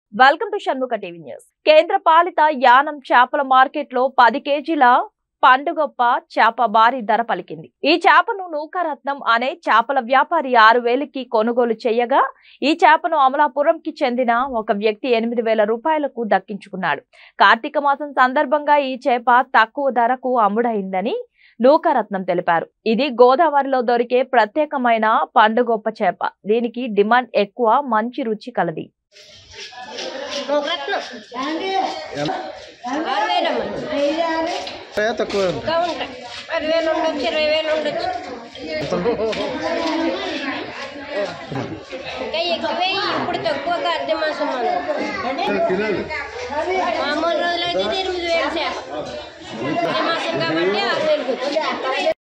welcome to Shanmukha TV news కేంద్ర పాలిత యానం చేపల మార్కెట్ లో పది కేజీల పండుగొప్ప చేప భారీ ధర పలికింది ఈ చేపను నూకారత్నం అనే చేపల వ్యాపారి ఆరు వేలకి కొనుగోలు చేయగా ఈ చేపను అమలాపురంకి చెందిన ఒక వ్యక్తి ఎనిమిది వేల రూపాయలకు దక్కించుకున్నాడు కార్తీక మాసం సందర్భంగా ఈ చేప తక్కువ ధరకు అమ్ముడైందని నూకారత్నం తెలిపారు ఇది గోదావరిలో దొరికే ప్రత్యేకమైన పండుగొప్ప చేప దీనికి డిమాండ్ ఎక్కువ మంచి రుచి కలది నూకరత్నం ఆరు వేలమ్మ ఉంటాయా తక్కువ ఇంకా ఉంటాయి పదివేలు ఉండొచ్చు ఇరవై వేలు ఉండొచ్చు ఇంకా ఎక్కువే ఇప్పుడు తక్కువ కార్తీక మాసం మనం మామూలు రోజులైతే ఎనిమిది వేలు చేప కార్తీక మాసం కాబట్టి ఆరు వేలకు వచ్చింది